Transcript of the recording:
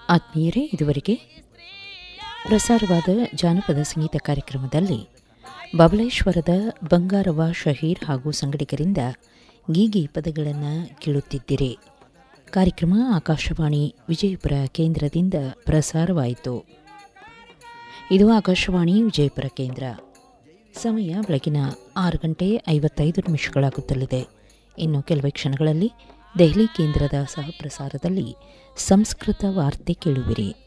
ಆತ್ಮೀಯರೇ ಇದುವರೆಗೆ ಪ್ರಸಾರವಾದ ಜಾನಪದ ಸಂಗೀತ ಕಾರ್ಯಕ್ರಮದಲ್ಲಿ ಬಬಲೇಶ್ವರದ ಬಂಗಾರವ ಶಹೀರ್ ಹಾಗೂ ಸಂಗಡಿಗರಿಂದ ಗೀಗಿ ಪದಗಳನ್ನು ಕೇಳುತ್ತಿದ್ದಿರಿ ಕಾರ್ಯಕ್ರಮ ಆಕಾಶವಾಣಿ ವಿಜಯಪುರ ಕೇಂದ್ರದಿಂದ ಪ್ರಸಾರವಾಯಿತು ಇದು ಆಕಾಶವಾಣಿ ವಿಜಯಪುರ ಕೇಂದ್ರ ಸಮಯ ಬೆಳಗಿನ ಆರು ಗಂಟೆ ಐವತ್ತೈದು ನಿಮಿಷಗಳಾಗುತ್ತಲಿದೆ ಇನ್ನು ಕೆಲವೇ ಕ್ಷಣಗಳಲ್ಲಿ ದೆಹಲಿ ಕೇಂದ್ರದ ಸಹ ಪ್ರಸಾರದಲ್ಲಿ ಸಂಸ್ಕೃತ ವಾರ್ತೆ ಕೇಳುವಿರಿ